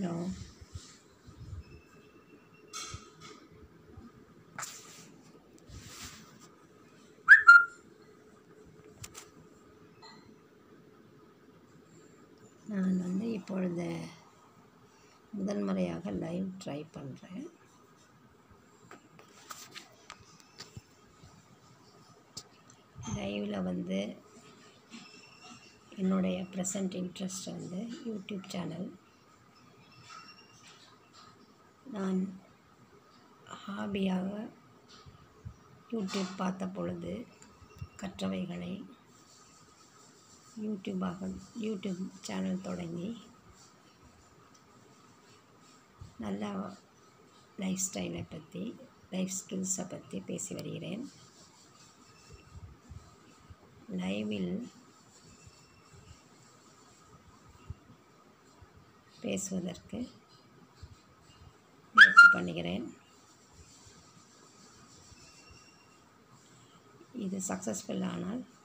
hello நான் வந்து இப்பொழுது முதன்முறையாக லைவ் ட்ரை பண்ணுறேன் லைவில் வந்து என்னுடைய ப்ரெசன்ட் இன்ட்ரெஸ்ட் வந்து யூடியூப் சேனல் நான் ஹாபியாக யூடியூப் பார்த்த பொழுது கற்றவைகளை யூடியூபாக யூடியூப் சேனல் தொடங்கி நல்லா லைஃப் ஸ்டைலை பற்றி லைஃப் ஸ்கில்ஸை பற்றி பேசி வருகிறேன் லைவில் பேசுவதற்கு முயற்சி பண்ணுகிறேன் இது சக்ஸஸ்ஃபுல் ஆனால்